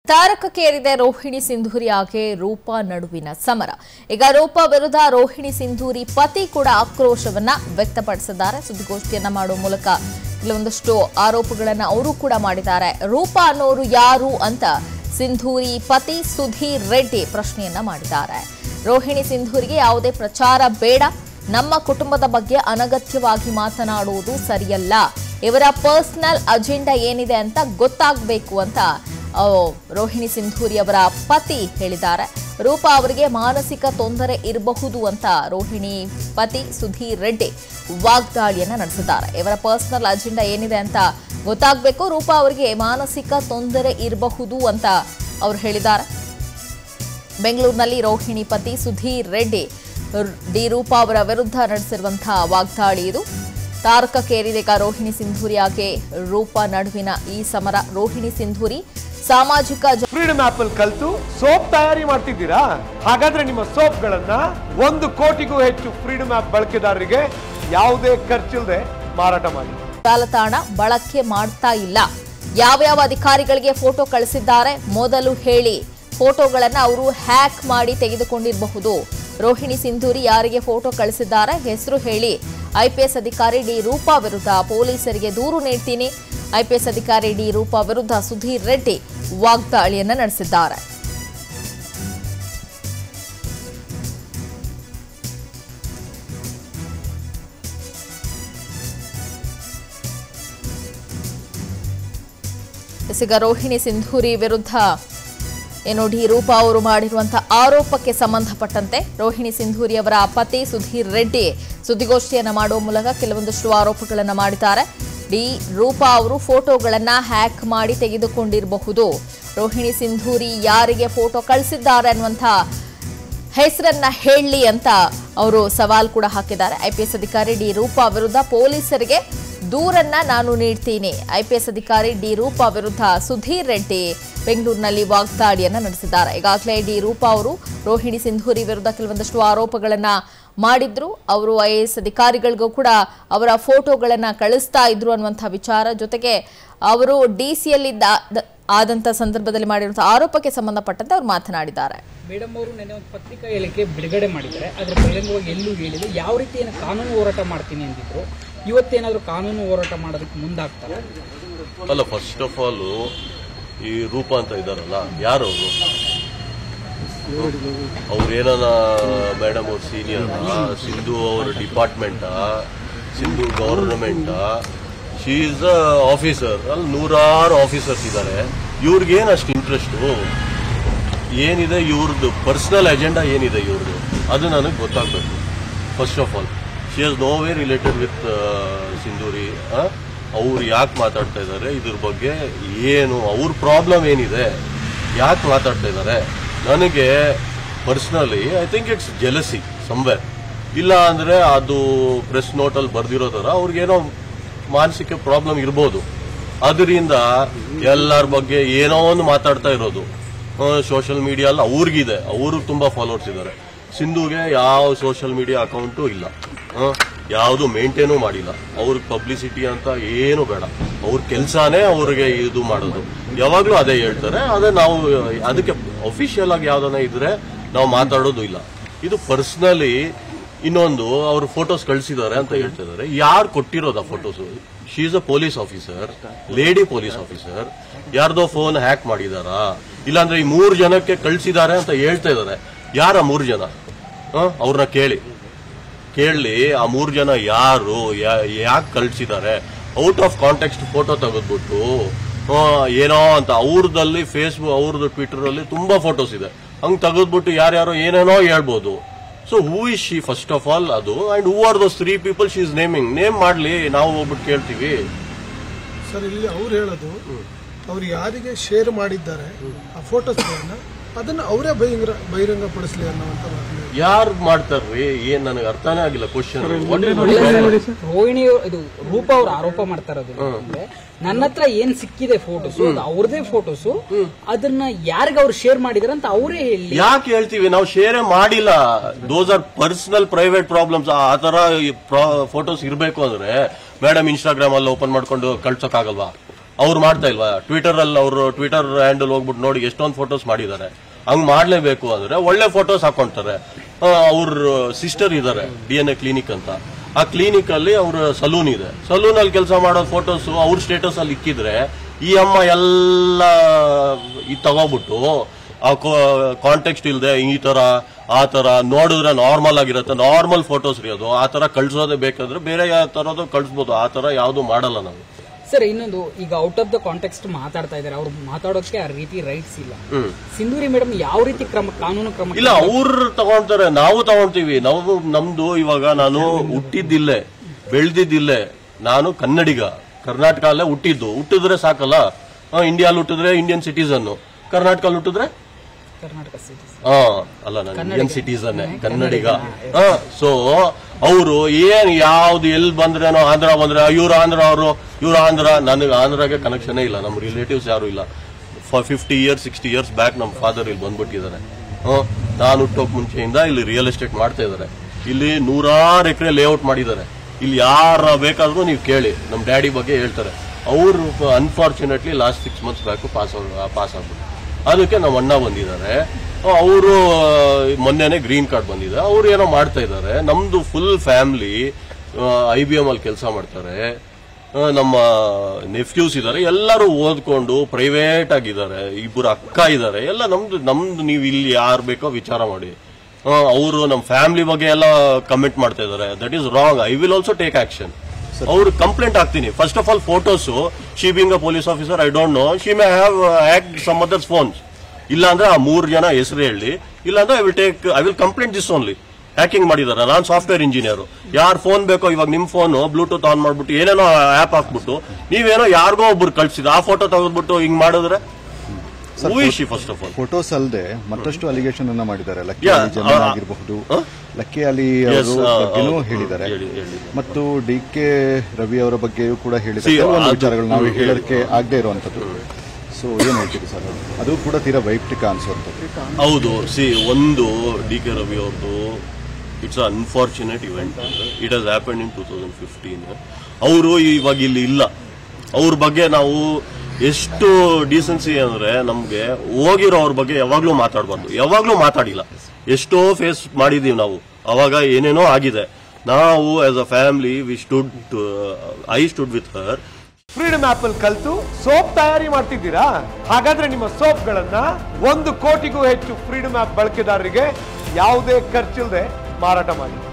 ತಾರಕಕ್ಕೇರಿದೆ ರೋಹಿಣಿ ಸಿಂಧೂರಿ ಹಾಗೆ ರೂಪಾ ನಡುವಿನ ಸಮರ ಈಗ ರೂಪಾ ವಿರುದ್ಧ ರೋಹಿಣಿ ಸಿಂಧೂರಿ ಪತಿ ಕೂಡ ಆಕ್ರೋಶವನ್ನ ವ್ಯಕ್ತಪಡಿಸಿದ್ದಾರೆ ಸುದ್ದಿಗೋಷ್ಠಿಯನ್ನ ಮಾಡುವ ಮೂಲಕ ಕೆಲವೊಂದಷ್ಟು ಆರೋಪಗಳನ್ನ ಅವರು ಕೂಡ ಮಾಡಿದ್ದಾರೆ ರೂಪಾ ಅನ್ನೋರು ಯಾರು ಅಂತ ಸಿಂಧೂರಿ ಪತಿ ಸುಧೀರ್ ರೆಡ್ಡಿ ಪ್ರಶ್ನೆಯನ್ನ ಮಾಡಿದ್ದಾರೆ ರೋಹಿಣಿ ಸಿಂಧೂರಿಗೆ ಯಾವುದೇ ಪ್ರಚಾರ ಬೇಡ ನಮ್ಮ ಕುಟುಂಬದ ಬಗ್ಗೆ ಅನಗತ್ಯವಾಗಿ ಮಾತನಾಡುವುದು ಸರಿಯಲ್ಲ ಇವರ ಪರ್ಸನಲ್ ಅಜೆಂಡಾ ಏನಿದೆ ಅಂತ ಗೊತ್ತಾಗಬೇಕು ಅಂತ ಆ, ರೋಹಿಣಿ ಸಿಂಧೂರಿ ಅವರ ಪತಿ ಹೇಳಿದ್ದಾರೆ ರೂಪಾ ಅವರಿಗೆ ಮಾನಸಿಕ ತೊಂದರೆ ಇರಬಹುದು ಅಂತ ರೋಹಿಣಿ ಪತಿ ಸುಧೀರ್ ರೆಡ್ಡಿ ವಾಗ್ದಾಳಿಯನ್ನ ನಡೆಸಿದ್ದಾರೆ ಇವರ ಪರ್ಸನಲ್ ಅಜೆಂಡಾ ಏನಿದೆ ಅಂತ ಗೊತ್ತಾಗಬೇಕು ರೂಪಾ ಅವರಿಗೆ ಮಾನಸಿಕ ತೊಂದರೆ ಇರಬಹುದು ಅಂತ ಅವ್ರು ಹೇಳಿದ್ದಾರೆ ಬೆಂಗಳೂರಿನಲ್ಲಿ ರೋಹಿಣಿ ಪತಿ ಸುಧೀರ್ ರೆಡ್ಡಿ ರ್- ಡಿ ರೂಪಾ ಅವರ ವಿರುದ್ಧ ನಡೆಸಿರುವಂತಹ ವಾಗ್ದಾಳಿ ಇದು ತಾರಕಕ್ಕೇರಿದೆ ಈಗ ರೋಹಿಣಿ ಸಿಂಧೂರಿ ಹಾಗೆ ರೂಪಾ ನಡುವಿನ ಈ ಸಮರ ರೋಹಿಣಿ ಸಿಂಧೂರಿ ಸಾಮಾಜಿಕ ಜ- ಫ್ರೀಡಮ್ ಆಪ್ ಅಲ್ಲಿ ಕಲ್ತು ಸೋಪ್ ತಯಾರಿ ಮಾಡ್ತಿದ್ದೀರಾ ಹಾಗಾದ್ರೆ ನಿಮ್ಮ ಸೋಪ್ಗಳನ್ನ ಒಂದು ಕೋಟಿಗೂ ಹೆಚ್ಚು ಫ್ರೀಡಮ್ ಆಪ್ ಬಳಕೆದಾರರಿಗೆ ಯಾವುದೇ ಖರ್ಚಿಲ್ಲದೆ ಮಾರಾಟ ಮಾಡಿ ಜಾಲತಾಣ ಬಳಕೆ ಮಾಡ್ತಾ ಇಲ್ಲ ಯಾವ್ಯಾವ ಅಧಿಕಾರಿಗಳಿಗೆ ಫೋಟೋ ಕಳಿಸಿದ್ದಾರೆ ಮೊದಲು ಹೇಳಿ ಫೋಟೋಗಳನ್ನ ಅವರು ಹ್ಯಾಕ್ ಮಾಡಿ ತೆಗೆದುಕೊಂಡಿರಬಹುದು ರೋಹಿಣಿ ಸಿಂಧೂರಿ ಯಾರಿಗೆ ಫೋಟೋ ಕಳಿಸಿದ್ದಾರೆ ಹೆಸರು ಹೇಳಿ ಐಪಿಎಸ್ ಅಧಿಕಾರಿ ಡಿ ರೂಪಾ ವಿರುದ್ಧ ಪೊಲೀಸರಿಗೆ ದೂರು ನೀಡ್ತೀನಿ ಐಪಿಎಸ್ ಅಧಿಕಾರಿ ಡಿ ರೂಪಾ ವಿರುದ್ಧ ಸುಧೀರ್ ರೆಡ್ಡಿ ವಾಗ್ದಾಳಿಯನ್ನ ನಡೆಸಿದ್ದಾರೆ ಈಗ ರೋಹಿಣಿ ಸಿಂಧೂರಿ ವಿರುದ್ಧ ಏನು ಡಿ ರೂಪಾ ಅವರು ಮಾಡಿರುವಂತಹ ಆರೋಪಕ್ಕೆ ಸಂಬಂಧಪಟ್ಟಂತೆ ರೋಹಿಣಿ ಸಿಂಧೂರಿ ಅವರ ಪತಿ ಸುಧೀರ್ ರೆಡ್ಡಿ ಸುದ್ದಿಗೋಷ್ಠಿಯನ್ನ ಮಾಡುವ ಮೂಲಕ ಕೆಲವೊಂದಷ್ಟು ಆರೋಪಗಳನ್ನು ಮಾಡಿದ್ದಾರೆ ಡಿ ರೂಪಾ ಅವರು ಫೋಟೋಗಳನ್ನ ಹ್ಯಾಕ್ ಮಾಡಿ ತೆಗೆದುಕೊಂಡಿರಬಹುದು ರೋಹಿಣಿ ಸಿಂಧೂರಿ ಯಾರಿಗೆ ಫೋಟೋ ಕಳಿಸಿದ್ದಾರೆ ಅನ್ನುವಂಥ ಹೆಸರನ್ನ ಹೇಳಿ ಅಂತ ಅವರು ಸವಾಲ್ ಕೂಡ ಹಾಕಿದ್ದಾರೆ ಐಪಿಎಸ್ ಅಧಿಕಾರಿ ಡಿ ರೂಪಾ ವಿರುದ್ಧ ಪೊಲೀಸರಿಗೆ ದೂರನ್ನ ನಾನು ನೀಡ್ತೀನಿ ಐಪಿಎಸ್ ಅಧಿಕಾರಿ ಡಿ ರೂಪಾ ವಿರುದ್ಧ ಸುಧೀರ್ ರೆಡ್ಡಿ ಬೆಂಗಳೂರಿನಲ್ಲಿ ವಾಗ್ದಾಳಿಯನ್ನ ನಡೆಸಿದ್ದಾರೆ ಈಗಾಗಲೇ ಡಿ ರೂಪಾ ಅವರು ರೋಹಿಣಿ ಸಿಂಧೂರಿ ವಿರುದ್ಧ ಕೆಲವೊಂದಷ್ಟು ಆರೋಪಗಳನ್ನ ಮಾಡಿದ್ರು ಅವರು ಐಎಎಸ್ ಅಧಿಕಾರಿಗಳಿಗೂ ಕೂಡ ಅವರ ಫೋಟೋಗಳನ್ನ ಕಳಿಸ್ತಾ ಇದ್ರು ಅನ್ನುವಂಥ ವಿಚಾರ ಜೊತೆಗೆ ಅವರು ಡಿ ಸಿಯಲ್ಲಿದ್ದ ಆದಂಥ ಸಂದರ್ಭದಲ್ಲಿ ಮಾಡಿರುವಂತಹ ಆರೋಪಕ್ಕೆ ಸಂಬಂಧಪಟ್ಟಂತೆ ಅವರು ಮಾತನಾಡಿದ್ದಾರೆ ಮೇಡಮ್ ಅವರು ನೆನ್ನೆ ಒಂದು ಪತ್ರಿಕಾ ಹೇಳಿಕೆ ಬಿಡುಗಡೆ ಮಾಡಿದ್ದಾರೆ ಆದರೆ ಬಹಿರಂಗವಾಗಿ ಎಲ್ಲೂ ಹೇಳಿಲ್ಲ ಯಾವ ರೀತಿ ಏನು ಕಾನೂನು ಹೋರಾಟ ಮಾಡ್ತೀನಿ ಅಂದಿದ್ರು ಇವತ್ತೇನಾದರೂ ಕಾನೂನು ಹೋರಾಟ ಮಾಡೋದಕ್ಕೆ ಮುಂದಾಗ್ತಾರೆ ಅಲ್ಲ ಫಸ್ಟ್ ಆಫ್ ಆಲ್ ಈ ರೂಪ ಅಂತ ಇದ್ದಾರಲ್ಲ ಯಾರು ಅವರು ಅವ್ರು ಏನಾನ ಮೇಡಮ್ ಅವ್ರ ಸೀನಿಯರ್ ಸಿಂಧು ಅವ್ರ ಡಿಪಾರ್ಟ್ಮೆಂಟಾ ಸಿಂಧು ಗವರ್ನಮೆಂಟಾ ಶಿ ಈಸ್ ಅ ಆಫೀಸರ್ ಅಲ್ಲಿ ನೂರಾರು ಆಫೀಸರ್ಸ್ ಇದ್ದಾರೆ ಇವ್ರಿಗೇನು ಅಷ್ಟು ಇಂಟ್ರೆಸ್ಟು ಏನಿದೆ ಇವ್ರದ್ದು ಪರ್ಸನಲ್ ಅಜೆಂಡಾ ಏನಿದೆ ಇವ್ರದ್ದು ಅದು ನನಗೆ ಗೊತ್ತಾಗಬೇಕು first of all she has no way related with Sindhuri ಅವ್ರು ಯಾಕೆ ಮಾತಾಡ್ತಾ ಇದ್ದಾರೆ ಇದ್ರ ಬಗ್ಗೆ ಏನು ಅವ್ರ ಪ್ರಾಬ್ಲಮ್ ಏನಿದೆ ಯಾಕೆ ಮಾತಾಡ್ತಾ ಇದ್ದಾರೆ ನನಗೆ personally I think it's jealousy somewhere ಇಲ್ಲ ಅಂದ್ರೆ ಅದು ಪ್ರೆಸ್ ನೋಟಲ್ಲಿ ಬರ್ದಿರೋ ಥರ ಅವ್ರಿಗೇನೋ ಮಾನಸಿಕ ಪ್ರಾಬ್ಲಮ್ ಇರ್ಬೋದು ಅದರಿಂದ ಎಲ್ಲರ ಬಗ್ಗೆ ಏನೋ ಒಂದು ಮಾತಾಡ್ತಾ ಇರೋದು ಸೋಷಿಯಲ್ ಮೀಡಿಯಾ ಅಲ್ಲಿ ಅವ್ರಿಗಿದೆ ಅವ್ರಿಗೆ ತುಂಬಾ ಫಾಲೋವರ್ಸ್ ಇದ್ದಾರೆ ಸಿಂಧುಗೆ ಯಾವ ಸೋಷಿಯಲ್ ಮೀಡಿಯಾ ಅಕೌಂಟು ಇಲ್ಲ ಯಾವುದು ಮೇಂಟೈನು ಮಾಡಿಲ್ಲ ಅವ್ರಿಗೆ ಪಬ್ಲಿಸಿಟಿ ಅಂತ ಏನು ಬೇಡ ಅವ್ರ ಕೆಲಸನೇ ಅವ್ರಿಗೆ ಇದು ಮಾಡೋದು ಯಾವಾಗಲೂ ಅದೇ ಹೇಳ್ತಾರೆ ಅದೇ ನಾವು ಅದಕ್ಕೆ ಅಫಿಷಿಯಲ್ ಆಗಿ ಯಾವ್ದನ್ನ ಇದ್ರೆ ನಾವು ಮಾತಾಡೋದು ಇಲ್ಲ ಇದು ಪರ್ಸನಲಿ ಇನ್ನೊಂದು ಅವ್ರು ಫೋಟೋಸ್ ಕಳಿಸಿದ್ದಾರೆ ಅಂತ ಹೇಳ್ತಾ ಇದ್ದಾರೆ ಯಾರು ಕೊಟ್ಟಿರೋದ photos she is a police officer lady police officer ಯಾರ್ದೋ ಫೋನ್ ಹ್ಯಾಕ್ ಮಾಡಿದಾರಾ ಇಲ್ಲಾಂದ್ರೆ ಈ ಮೂರು ಜನಕ್ಕೆ ಕಳಿಸಿದ್ದಾರೆ ಅಂತ ಹೇಳ್ತಾ ಇದ್ದಾರೆ ಯಾರ ಮೂರು ಜನ ಅವ್ರನ್ನ ಕೇಳಿ ಕೇಳಿ ಆ ಮೂರು ಜನ ಯಾರು ಯಾಕೆ ಕಳಿಸಿದ್ದಾರೆ ಔಟ್ ಆಫ್ ಕಾಂಟೆಕ್ಸ್ಟ್ ಫೋಟೋ ತೆಗೆದ್ಬಿಟ್ಟು ಆ, ಏನೋ ಅಂತ ಅವ್ರದಲ್ಲಿ ಫೇಸ್ಬುಕ್ ಅವ್ರದ್ದು ಟ್ವಿಟರ್ ಅಲ್ಲಿ ತುಂಬಾ ಫೋಟೋಸ್ ಇದೆ ಹಂಗ್ ತೆಗೆದ್ಬಿಟ್ಟು ಯಾರ್ಯಾರೋ ಏನೇನೋ ಹೇಳ್ಬೋದು so who is she first of all ಅದು and who are those three people she is naming name ಮಾಡ್ಲಿ ನಾವು ಹೋಗ್ಬಿಟ್ಟು ಕೇಳ್ತೀವಿ ಸರ್ ಇಲ್ಲಿ ಅವ್ರು ಹೇಳೋದು ಅವ್ರು ಯಾರಿಗೆ ಶೇರ್ ಮಾಡಿದ್ದಾರೆ ಆ ಫೋಟೋಸ್ಗಳನ್ನ ಅದನ್ನ ಅವರೇ ಬಹಿರಂಗ ಬಹಿರಂಗಪಡಿಸ್ಲಿ ಅನ್ನುವಂಥ ಮಾತನ್ನ ಯಾರು ಮಾಡ್ತಾರ್ರಿ ಏನ್ ನನಗೆ ಅರ್ಥನೇ ಆಗಿಲ್ಲ ಕ್ವಶನ್ ರೋಹಿಣಿ ಅವ್ರು- ಇದು ರೂಪ ಅವ್ರು ಆರೋಪ ಮಾಡ್ತಾ ಇರೋದು ಏನಂದ್ರೆ, ನನ್ನ ಹತ್ರ ಏನ್ ಸಿಕ್ಕಿದೆ ಫೋಟೋಸ್ ಅವ್ರದೇ ಫೋಟೋಸ್ ಅದನ್ನ ಯಾರಿಗ ಅವ್ರು ಶೇರ್ ಮಾಡಿದಾರೆ ಅಂತ ಅವರೇ ಹೇಳಿ ಯಾಕೆ ಹೇಳ್ತೀವಿ ನಾವು ಶೇರೇ ಮಾಡಿಲ್ಲ those are personal private problems ಆ ತರ ಫೋಟೋಸ್ ಇರಬೇಕು ಅಂದ್ರೆ ಮೇಡಮ್ ಇನ್ಸ್ಟಾಗ್ರಾಮ್ ಅಲ್ಲಿ ಓಪನ್ ಮಾಡ್ಕೊಂಡು ಕಳ್ಸೋಕ್ಕಾಗಲ್ವಾ ಅವ್ರು ಮಾಡ್ತಾ ಇಲ್ವಾ ಟ್ವಿಟರ್ ಅಲ್ಲಿ ಅವರು ಟ್ವಿಟರ್ ಹ್ಯಾಂಡಲ್ ಹೋಗ್ಬಿಟ್ಟು ನೋಡಿ ಎಷ್ಟೊಂದು ಫೋಟೋಸ್ ಮಾಡಿದ್ದಾರೆ ಹಂಗ್ ಮಾಡ್ಲೇಬೇಕು ಅಂದ್ರೆ ಒಳ್ಳೆ ಫೋಟೋಸ್ ಹಾಕೊಂತಾರೆ ಅವ್ರ ಸಿಸ್ಟರ್ ಇದ್ದಾರೆ ಡಿ ಎನ್ ಎ ಕ್ಲಿನಿಕ್ ಅಂತ ಆ ಕ್ಲಿನಿಕ್ ಅಲ್ಲಿ ಅವ್ರ ಸಲೂನ್ ಇದೆ ಸಲೂನ್ ಅಲ್ಲಿ ಕೆಲಸ ಮಾಡೋ ಫೋಟೋಸ್ ಅವ್ರ ಸ್ಟೇಟಸ್ ಅಲ್ಲಿ ಇಕ್ಕಿದ್ರೆ ಈ ಅಮ್ಮ ಎಲ್ಲ ಇದು ತಗೋಬಿಟ್ಟು ಆ ಕಾಂಟೆಕ್ಸ್ಟ್ ಇಲ್ಲದೆ ಈ ತರ ಆ ತರ ನೋಡಿದ್ರೆ ನಾರ್ಮಲ್ ಆಗಿರುತ್ತೆ ನಾರ್ಮಲ್ ಫೋಟೋಸ್ ರೀ ಅದು ಆ ತರ ಕಳ್ಸೋದೇ ಬೇಕಾದ್ರೆ ಬೇರೆ ಯಾವ ತರದ್ದು ಕಳ್ಸ್ಬೋದು ಆ ತರ ಯಾವ್ದು ಮಾಡಲ್ಲ ನಾವು ಸರ್ ಇನ್ನೊಂದು ಈಗ ಔಟ್ ಆಫ್ ದ ಕಾಂಟೆಕ್ಸ್ಟ್ ಮಾತಾಡ್ತಾ ಇದ್ದಾರೆ ಅವ್ರು ಮಾತಾಡೋಕೆ ಆ ರೀತಿ ರೈಟ್ಸ್ ಇಲ್ಲ ಹ್ಮ್ ಸಿಂಧೂರಿ ಮೇಡಮ್ ಯಾವ ರೀತಿ ಕ್ರಮ ಕಾನೂನು ಕ್ರಮ ಇಲ್ಲ ಅವ್ರು ತಗೊಂತಾರೆ ನಾವು ತಗೊಂತೀವಿ ನಾವು ನಮ್ದು ಇವಾಗ ನಾನು ಹುಟ್ಟಿದ್ದಿಲ್ಲೇ ಬೆಳ್ದಿದ್ದಿಲ್ಲೇ ನಾನು ಕನ್ನಡಿಗ ಕರ್ನಾಟಕ ಅಲ್ಲೇ ಹುಟ್ಟಿದ್ದು ಹುಟ್ಟಿದ್ರೆ ಸಾಕಲ್ಲ ಇಂಡಿಯಾಲ್ ಹುಟ್ಟಿದ್ರೆ ಇಂಡಿಯನ್ ಸಿಟಿಸನ್ ಕರ್ನಾಟಕ ಹುಟ್ಟಿದ್ರೆ ಕರ್ನಾಟಕ ಸಿಟಿ ಹಾ ಅಲ್ಲ ನಾನು ಇಂಡಿಯನ್ ಸಿಟಿಸನ್ ಕನ್ನಡಿಗ ಸೊ ಅವರು ಏನ್ ಯಾವ್ದು ಎಲ್ಲಿ ಬಂದ್ರೇನೋ ಆಂಧ್ರ ಬಂದ್ರೆ ಇವ್ರು ಆಂಧ್ರ ಅವರು ಇವ್ರು ಆಂಧ್ರ ನನಗೆ ಆಂಧ್ರಗೆ ಕನೆಕ್ಷನ್ ಇಲ್ಲ ನಮ್ಮ ರಿಲೇಟಿವ್ಸ್ ಯಾರು ಇಲ್ಲ fifty years sixty years back ನಮ್ಮ ಫಾದರ್ ಇಲ್ಲಿ ಬಂದ್ಬಿಟ್ಟಿದ್ದಾರೆ ಹ್ಮ್ ನಾನು ಹುಟ್ಟೋಕ್ ಮುಂಚೆಯಿಂದ ಇಲ್ಲಿ ರಿಯಲ್ ಎಸ್ಟೇಟ್ ಮಾಡ್ತಾ ಇದ್ದಾರೆ ಇಲ್ಲಿ ನೂರಾರು ಎಕರೆ ಲೇಔಟ್ ಮಾಡಿದ್ದಾರೆ ಇಲ್ಲಿ ಯಾರ ಬೇಕಾದ್ರೂ ನೀವು ಕೇಳಿ ನಮ್ಮ ಡ್ಯಾಡಿ ಬಗ್ಗೆ ಹೇಳ್ತಾರೆ ಅವರು unfortunately last six months back pass pass ಆಗ್ಬಿಟ್ಟು ಅದಕ್ಕೆ ನಮ್ಮ ಅಣ್ಣ ಬಂದಿದ್ದಾರೆ ಅವರು ಮೊನ್ನೆನೆ ಗ್ರೀನ್ ಕಾರ್ಡ್ ಬಂದಿದೆ ಅವ್ರು ಏನೋ ಮಾಡ್ತಾ ಇದ್ದಾರೆ ನಮ್ದು full family I B M ಅಲ್ಲಿ ಕೆಲಸ ಮಾಡ್ತಾರೆ ಆ, ನಮ್ಮ ನೆಫ್ಯೂಸ್ ಇದ್ದಾರೆ ಎಲ್ಲರೂ ಓದ್ಕೊಂಡು ಪ್ರೈವೇಟ್ ಆಗಿದ್ದಾರೆ ಇಬ್ಬರು ಅಕ್ಕ ಇದ್ದಾರೆ ಎಲ್ಲ ನಮ್ದು ನಮ್ದು ನೀವು ಇಲ್ಲಿ ಯಾರು ಬೇಕೋ ವಿಚಾರ ಮಾಡಿ ಅವರು ನಮ್ಮ ಫ್ಯಾಮಿಲಿ ಬಗ್ಗೆ ಎಲ್ಲ ಕಮೆಂಟ್ ಮಾಡ್ತಾ ಇದ್ದಾರೆ that is wrong I will also take action ಅವ್ರು ಕಂಪ್ಲೇಂಟ್ ಆಗ್ತೀನಿ first of all photos she being a police officer I don't know she may have hack some others phones ಇಲ್ಲ ಅಂದ್ರೆ ಆ ಮೂರ್ ಜನ ಹೆಸರು ಹೇಳಿ ಇಲ್ಲ ಅಂದ್ರೆ I will take I will complaint this only hacking ಮಾಡಿದಾರೆ ನಾನು ಸಾಫ್ಟ್ವೇರ್ ಇಂಜಿನಿಯರ್ ಯಾರ್ ಫೋನ್ ಬೇಕೋ ಇವಾಗ ನಿಮ್ ಫೋನ್ ಬ್ಲೂಟೂತ್ ಆನ್ ಮಾಡ್ಬಿಟ್ಟು ಏನೇನೋ ಆಪ್ ಹಾಕ್ಬಿಟ್ಟು ನೀವೇನೋ ಯಾರಿಗೋ ಒಬ್ರು ಕಳ್ಸಿದ ಆ ಫೋಟೋ ತೆಗೆದ್ಬಿಟ್ಟು ಹಿಂಗ್ ಮಾಡಿದ್ರೆ ಊಹಿಸಿ ಫಸ್ಟ್ ಆಫ್ ಆಲ್ ಫೋಟೋಸ್ ಅಲ್ಲದೆ ಮತ್ತಷ್ಟು ಅಲಿಗೇಷನ್ ಅನ್ನ ಮಾಡಿದ್ದಾರೆ ಲಕ್ಕಿ Yeah, ಅಲಿ ಜಮೀನ್ ಆ- ಆಗಿರಬಹುದು Huh? ಲಕ್ಕಿ ಅಲಿ Yes, ಅವರ ಆ, ಬಗ್ಗೆನೂ ಹೌದು. ಹೇಳಿದ್ದಾರೆ ಹೇಳಿ, ಹೇಳಿ. ಮತ್ತು ಡಿ ಕೆ ರವಿ ಅವರ ಬಗ್ಗೆಯೂ ಕೂಡ ಹೇಳಿದ್ದಾರೆ See, ಕೆಲವೊಂದು ಅದು- ವಿಚಾರಗಳು ನಾವು ಹ್ಮ್, ಹೇಳೋದಕ್ಕೆ ಆಗದೆ ಇರುವಂತದ್ದು ಸೊ ಏನ್ ಹೇಳ್ತೀರಿ ಸರ್ ಅದು? ಅದು ಕೂಡ ತೀರಾ ವೈಯಕ್ತಿಕ ಅನ್ಸುವಂಥದ್ದು ಹೌದು ಸಿ ಒಂದು ಡಿ ಕೆ ರವಿ ಅವ್ರದ್ದು it's unfortunate event it has happen in two thousand fifteen ಅವರು ಇವಾಗ ಇಲ್ಲಿ ಇಲ್ಲ ಅವ್ರ ಬಗ್ಗೆ ನಾವು ಎಷ್ಟು ಡೀಸೆನ್ಸಿ ಅಂದ್ರೆ ನಮ್ಗೆ ಹೋಗಿರೋ ಅವ್ರ ಬಗ್ಗೆ ಯಾವಾಗ್ಲೂ ಮಾತಾಡಬಾರ್ದು ಯಾವಾಗ್ಲೂ ಮಾತಾಡಿಲ್ಲ ಎಷ್ಟೋ ಫೇಸ್ ಮಾಡಿದೀವಿ ನಾವು ಅವಾಗ ಏನೇನೋ ಆಗಿದೆ ನಾವು as a family we stood I stood with her freedom ಆಪ್ ಅಲ್ಲಿ ಕಲ್ತು ಸೋಪ್ ತಯಾರಿ ಮಾಡ್ತಿದ್ದೀರಾ ಹಾಗಾದ್ರೆ ನಿಮ್ಮ ಸೋಪ್ಗಳನ್ನ ಒಂದು ಕೋಟಿಗೂ ಹೆಚ್ಚು ಫ್ರೀಡಮ್ ಆಪ್ ಬಳಕೆದಾರರಿಗೆ ಯಾವುದೇ ಖರ್ಚಿಲ್ಲದೆ ಮಾರಾಟ ಮಾಡಿ